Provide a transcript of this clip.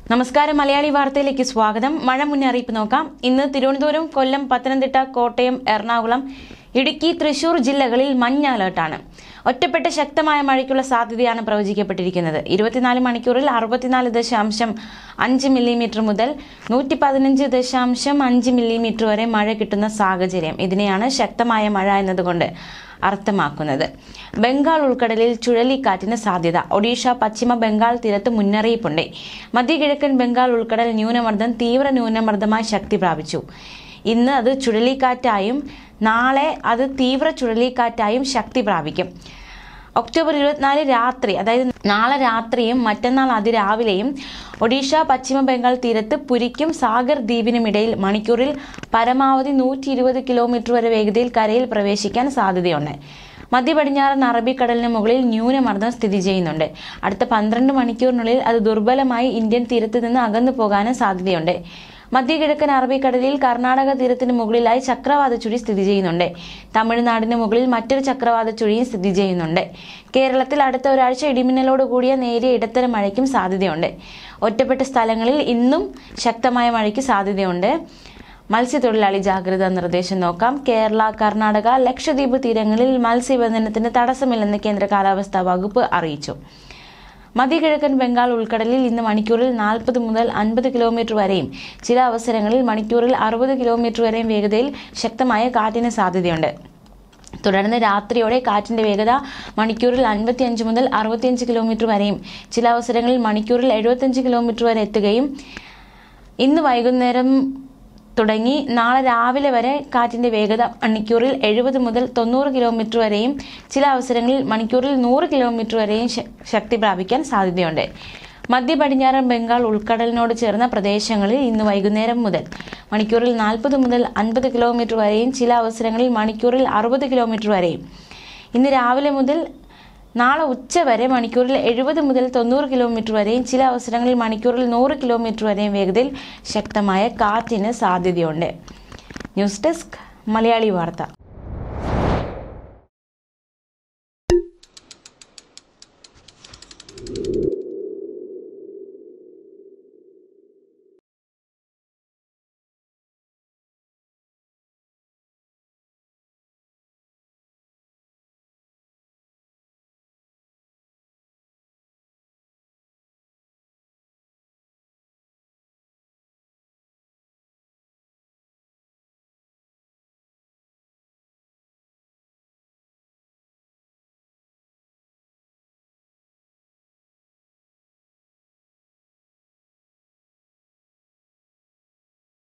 നമസ്കാരം മലയാളി വാർത്തയിലേക്ക് സ്വാഗതം മഴ മുന്നറിയിപ്പ് നോക്കാം ഇന്ന് തിരുവനന്തപുരം കൊല്ലം പത്തനംതിട്ട കോട്ടയം എറണാകുളം ഇടുക്കി തൃശൂർ ജില്ലകളിൽ മഞ്ഞ അലേർട്ടാണ് ഒറ്റപ്പെട്ട ശക്തമായ മഴയ്ക്കുള്ള സാധ്യതയാണ് പ്രവചിക്കപ്പെട്ടിരിക്കുന്നത് ഇരുപത്തിനാല് മണിക്കൂറിൽ അറുപത്തിനാല് ദശാംശം അഞ്ച് മില്ലിമീറ്റർ മുതൽ നൂറ്റി പതിനഞ്ച് ദശാംശം അഞ്ച് മില്ലിമീറ്റർ വരെ മഴ കിട്ടുന്ന സാഹചര്യം ഇതിനെയാണ് ശക്തമായ മഴ എന്നതുകൊണ്ട് അർത്ഥമാക്കുന്നത് ബംഗാൾ ഉൾക്കടലിൽ ചുഴലിക്കാറ്റിന് സാധ്യത ഒഡീഷ പശ്ചിമ ബംഗാൾ തീരത്ത് മുന്നറിയിപ്പുണ്ട് മധ്യകിഴക്കൻ ബംഗാൾ ഉൾക്കടൽ ന്യൂനമർദ്ദം തീവ്ര ന്യൂനമർദ്ദമായി ശക്തി പ്രാപിച്ചു ഇന്ന് അത് ചുഴലിക്കാറ്റായും നാളെ അത് തീവ്ര ചുഴലിക്കാറ്റായും ശക്തി പ്രാപിക്കും ഒക്ടോബർ ഇരുപത്തിനാല് രാത്രി അതായത് നാളെ രാത്രിയും മറ്റന്നാൾ അതിരാവിലെയും ഒഡീഷ പശ്ചിമ ബംഗാൾ തീരത്ത് പുരിക്കും സാഗർ ദ്വീപിനുമിടയിൽ മണിക്കൂറിൽ പരമാവധി നൂറ്റി ഇരുപത് കിലോമീറ്റർ വരെ വേഗതയിൽ കരയിൽ പ്രവേശിക്കാൻ സാധ്യതയുണ്ട് മധ്യ പടിഞ്ഞാറൻ അറബിക്കടലിന് മുകളിൽ ന്യൂനമർദ്ദം സ്ഥിതി ചെയ്യുന്നുണ്ട് അടുത്ത പന്ത്രണ്ട് മണിക്കൂറിനുള്ളിൽ അത് ദുർബലമായി ഇന്ത്യൻ തീരത്ത് നിന്ന് അകന്നു പോകാനും സാധ്യതയുണ്ട് മധ്യകിഴക്കൻ അറബിക്കടലിൽ കർണാടക തീരത്തിന് മുകളിലായി ചക്രവാത ചുഴി സ്ഥിതി ചെയ്യുന്നുണ്ട് തമിഴ്നാടിന് മുകളിൽ മറ്റൊരു ചക്രവാത ചുഴിയും സ്ഥിതി ചെയ്യുന്നുണ്ട് കേരളത്തിൽ അടുത്ത ഒരാഴ്ച ഇടിമിന്നലോട് കൂടിയ നേരിയ ഇടത്തരം മഴയ്ക്കും സാധ്യതയുണ്ട് ഒറ്റപ്പെട്ട സ്ഥലങ്ങളിൽ ഇന്നും ശക്തമായ മഴയ്ക്ക് സാധ്യതയുണ്ട് മത്സ്യത്തൊഴിലാളി ജാഗ്രതാ നിർദ്ദേശം നോക്കാം കേരള കർണാടക ലക്ഷദ്വീപ് തീരങ്ങളിൽ മത്സ്യബന്ധനത്തിന് തടസ്സമില്ലെന്ന് കേന്ദ്ര കാലാവസ്ഥാ വകുപ്പ് അറിയിച്ചു മധ്യകിഴക്കൻ ബംഗാൾ ഉൾക്കടലിൽ ഇന്ന് മണിക്കൂറിൽ നാൽപ്പത് മുതൽ അൻപത് കിലോമീറ്റർ വരെയും ചില അവസരങ്ങളിൽ മണിക്കൂറിൽ അറുപത് കിലോമീറ്റർ വരെയും വേഗതയിൽ ശക്തമായ കാറ്റിന് സാധ്യതയുണ്ട് തുടർന്ന് രാത്രിയോടെ കാറ്റിന്റെ വേഗത മണിക്കൂറിൽ അൻപത്തിയഞ്ച് മുതൽ അറുപത്തിയഞ്ച് കിലോമീറ്റർ വരെയും ചില അവസരങ്ങളിൽ മണിക്കൂറിൽ എഴുപത്തിയഞ്ച് കിലോമീറ്റർ വരെ എത്തുകയും ഇന്ന് വൈകുന്നേരം തുടങ്ങി നാളെ രാവിലെ വരെ കാറ്റിന്റെ വേഗത മണിക്കൂറിൽ എഴുപത് മുതൽ തൊണ്ണൂറ് കിലോമീറ്റർ വരെയും ചില അവസരങ്ങളിൽ മണിക്കൂറിൽ നൂറ് കിലോമീറ്റർ വരെയും ശ- ശക്തി പ്രാപിക്കാൻ സാധ്യതയുണ്ട് മധ്യ പടിഞ്ഞാറൻ ബംഗാൾ ഉൾക്കടലിനോട് ചേർന്ന പ്രദേശങ്ങളിൽ ഇന്ന് വൈകുന്നേരം മുതൽ മണിക്കൂറിൽ നാൽപ്പത് മുതൽ അൻപത് കിലോമീറ്റർ വരെയും ചില അവസരങ്ങളിൽ മണിക്കൂറിൽ അറുപത് കിലോമീറ്റർ വരെയും ഇന്ന് രാവിലെ മുതൽ നാളെ ഉച്ച വരെ മണിക്കൂറിൽ എഴുപത് മുതൽ തൊണ്ണൂറ് കിലോമീറ്റർ വരെയും ചില അവസരങ്ങളിൽ മണിക്കൂറിൽ നൂറ് കിലോമീറ്റർ വരെയും വേഗതയിൽ ശക്തമായ കാറ്റിന് സാധ്യതയുണ്ട് ന്യൂസ് ഡെസ്ക് മലയാളി വാർത്ത